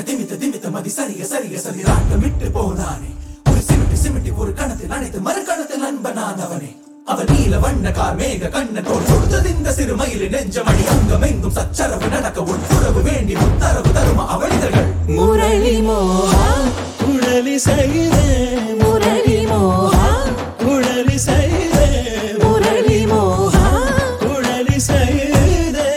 திமித்த திமித்த மதி சரிய சரிய சரி ராட்டமிட்டு போனானே ஒரு சிமிட்டி சிமிட்டி ஒரு கணத்தில் அனைத்து மறு கணத்தில் நண்பனான் அவனே அவன் நீல வண்ண கார் மேக கண்ணனோடு கொடுத்தது இந்த சிறுமயிலின் நெஞ்சமணி அங்கம் எங்கும் சச்சரவு நடக்க உட்புறவு வேண்டி உத்தரவு தரும அவளிதழ்கள் முரளி மோகா குழலி செய்தே முரளி மோகா குழலி செய்தே முரளி மோகா குழலி செய்தே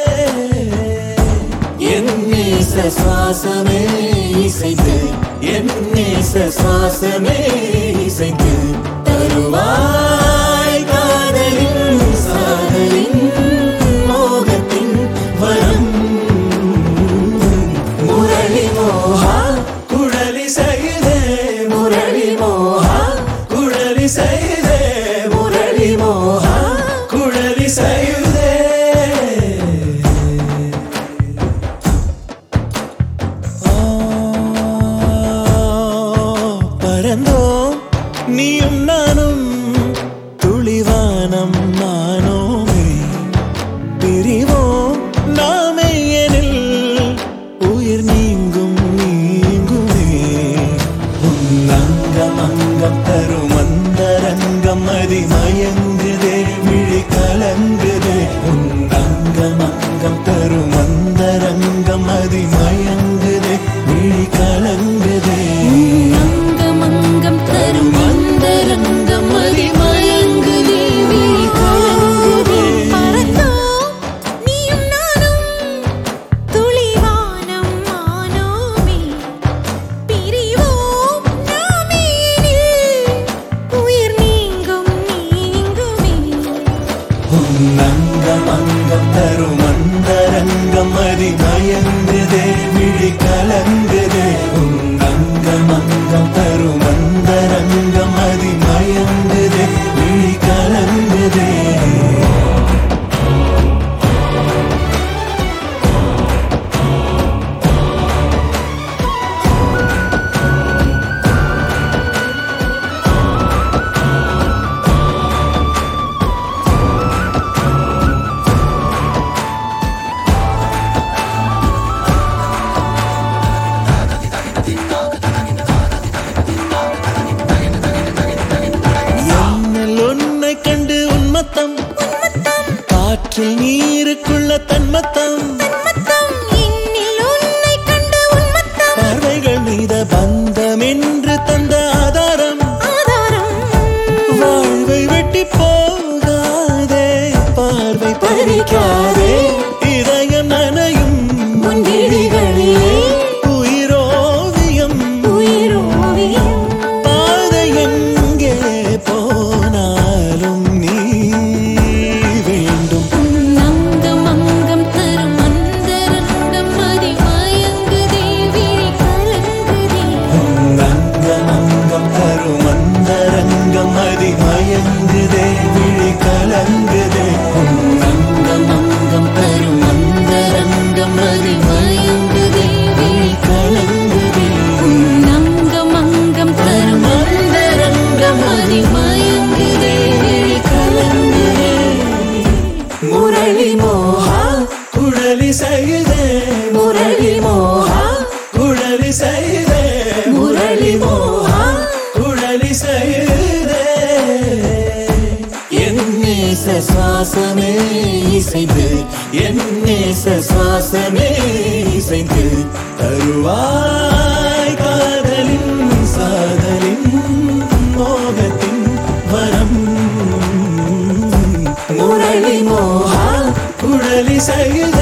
என் நேச சுவாசமே இசைத்து என் நேச சுவாசமே இசைத்து தருவாய் காதலின் சாதலின் மோகத்தின் வரம் முரளி மோகா குழலி செய்தே முரளி மோகா குழலி செய்தே முரளி மோகா குழலி செய்தே பறந்தோம் நீயும் நானும் துளிவானம் நானோமே பிரிவோம் நாமே எனில் உயிர் நீங்கும் நீங்குமே உன் அங்கம் அங்கம் தரும் அந்தரங்கம் அதி மயங்குதே விழி கலங்குதே உன் அங்கம் அங்கம் தரும் அந்தரங்கம் அதி மயங்குதே விழி கலங்குதே அங்கமங்கம் தரும் அந்தரங்கம் அதிமயங்குதே விழி கலங்குதே பறந்தோம் நீயும் நானும் துளிவானம் மானோமே பிரிவோம் நாமே எனில் உயிர் நீங்கும் நீங்குமே உன் அங்கம் அங்கம் தரும் அந்தரங்கம் அதி மயங்குதே விழி கலங்குதே உன் அங்கம் அங்கம் தரும் அந்தரங்கம் அதி மயங்குதே விழி கலங்குதே என்னில் உன்னை கண்டு உன்மத்தம் காற்றில் நீருக்குள்ள தன்மத்தம் மத்தம் இன்னில் உன்னை கண்டு உன்மத்தம் பார்வைகள் மீத பந்தம் என்று தந்த ஆதாரம் ஆதாரம் வாழ்வை வெட்டி போகாதே பார்வை பறிக்காதே இதயம் நனையும் உன் விழிகளிலே உயிரோவியம் உயிரோவியம் பாதை எங்கே போனாலும் நீ வேண்டும் அங்கம் அங்கம் தரும் அந்தரங்கம் அதிமயங்குதே விழி கலங்குதே அங்கம் அங்கம் தரும் அந்தரங்கம் அதி மயங்குதே விழி கலங்குதே அங்கம் அங்கம் தரும் அந்தரங்கம் அதிமயங்குதே விழி கலங்குதே அங்கம் அங்கம் தரும் அந்தரங்கம் அதிமயங்குதே விழி கலங்குதே முரளி மோகா குழலி செய்தே முரளி மோகா குழலி செய்தே முரளி மோகா குழலி செய்தே என் நேச சுவாசமே இசைந்து என் நேச சுவாசமே இசைந்து தருவாய் காதலின் சாதலின் மோகத்தின் வரம் முரளி மோகா குழலி செய்த